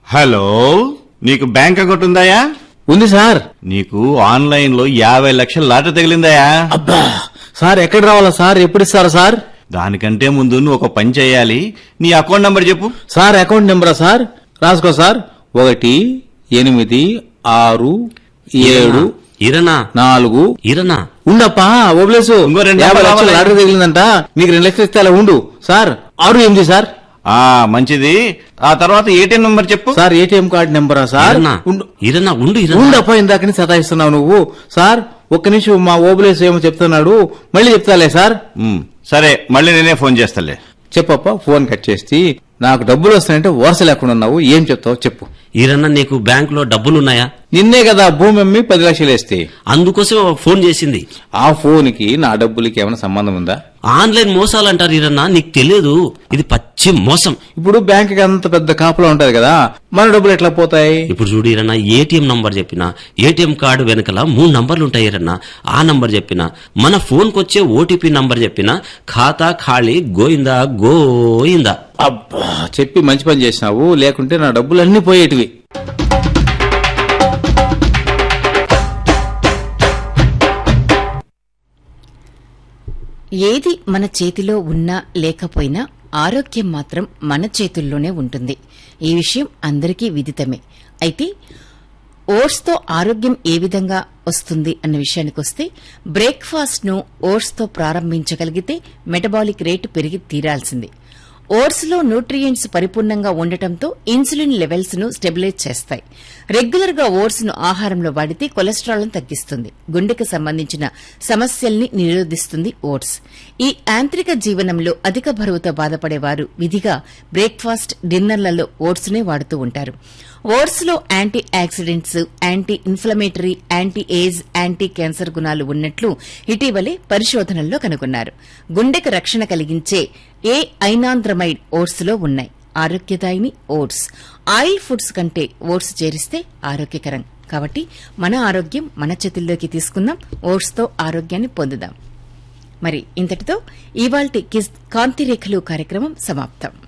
Hello నీకు bank account ఉందాయా ఉంది sir నీకు ఆన్లైన్ లో యాభై లక్షల లాటరీ తగిలిందాయా అబ్బా సార్ ఎక్కడ రావాలా సార్ ఎప్పుడు ఇస్తారా సార్ దానికంటే ముందు నువ్వు ఒక పని చేయాలి నీ అకౌంట్ నంబర్ చెప్పు సార్ అకౌంట్ నెంబరా సార్ రాసుకో సార్ ఒకటి ఎనిమిది ఆరు ఏడు ఇరనా నాలుగు ఇరనా ఉండప్పా ఓబ్లేసు ఇంకో రెండు యాభై నెంబర్లు లక్షలు రావాలి. లాటరీ తగిలిందంట నీకు రెండు లక్షలు ఇస్తే అలా ఉండు సార్ ఆరు ఎనిమిది సార్ ఆ మంచిది ఆ తర్వాత ఏటీఎం నంబర్ చెప్పు సార్ ఏటీఎం కార్డు నెంబరా సార్ ఇరనా ఉండు ఇరనా ఉండు ఇరనా ఉండప్పా ఇందాకని సతాయిస్తున్నావు నువ్వు సార్ ఒక్క నిమిషం మా ఓబులేసు ఏమో చెప్తున్నాడు మళ్ళీ చెప్తాలే సార్ ఉమ్, సరే మళ్ళీ నేనే ఫోన్ చేస్తాలే చెప్పప్ప ఫోన్ కట్ చేసి నాకు డబ్బులు వస్తాయంటే వరుస లేకుండా ఉన్నావు ఏం చెప్తావు చెప్పు ఇరన్నా నీకు బ్యాంక్ లో డబ్బులున్నాయా నిన్నే కదా భూమి అమ్మి పది లక్షలు వేస్తే అందుకోసం ఫోన్ చేసింది ఆ ఫోన్ కి నా డబ్బులకి ఏమైనా సంబంధం ఉందా ఆన్లైన్ మోసాలు అంటారు ఇరన్నా నీకు తెలియదు ఇది పచ్చి మోసం ఇప్పుడు బ్యాంక్ కి అంత పెద్ద కాపులో ఉంటది కదా మన డబ్బులు ఎట్లా పోతాయి ఇప్పుడు చూడు ఇరన్నా ఏటీఎం నంబర్ చెప్పిన ఏటీఎం కార్డు వెనకల మూడు నంబర్లు ఉంటాయి ఇరన్నా ఆ నంబర్ చెప్పిన మన ఫోన్ కొచ్చే ఓటీపీ నంబర్ చెప్పిన ఖాతా ఖాళీ గోయిందా గోయిందా అబ్బా చెప్పి మంచి పని చేసినావు లేకుంటే నా డబ్బులు అన్ని పోయేటివి ఏది మన చేతిలో ఉన్నా లేకపోయినా ఆరోగ్యం మాత్రం మన చేతుల్లోనే ఉంటుంది ఈ విషయం అందరికీ విదితమే అయితే ఓట్స్తో ఆరోగ్యం ఏ విధంగా వస్తుంది అన్న విషయానికొస్తే బ్రేక్ఫాస్ట్ను ఓట్స్తో ప్రారంభించగలిగితే మెటబాలిక్ రేటు పెరిగి తీరాల్సింది ఓట్స్లో న్యూట్రియంట్స్ పరిపూర్ణంగా ఉండటంతో ఇన్సులిన్ లెవెల్స్ ను స్టెబిలైజ్ చేస్తాయి రెగ్యులర్ గా ఓట్స్ ను ఆహారంలో వాడితే కొలెస్ట్రాల్ తగ్గిస్తుంది గుండెకు సంబంధించిన సమస్యల్ని నిరోధిస్తుంది ఓట్స్ ఈ యాంత్రిక జీవనంలో అధిక బరువుతో బాధపడేవారు విధిగా బ్రేక్ఫాస్ట్ డిన్నర్లలో ఓట్స్ నే వాడుతూ ఉంటారు ఓట్స్ లో antioxidants anti inflammatory anti age anti cancer గుణాలు ఉన్నట్లు ఇటీవలే పరిశోధనల్లో కనుగొన్నారు గుండెకు రక్షణ కలిగించే ఏ ఐనాంద్రమైడ్ ఓట్స్ లో ఉన్నాయి ఆరోగ్యదాయిని ఓట్స్ ఆయిల్ ఫుడ్స్ కంటే ఓట్స్ చేరిస్తే ఆరోగ్యకరం కాబట్టి మన ఆరోగ్యం మన చేతుల్లోకి తీసుకుందాం ఓట్స్ తో ఆరోగ్యాన్ని పొందుదాం మరి ఇంతటితో ఇవాల్టి కిస్ కాంతిరేఖలు కార్యక్రమం సమాప్తం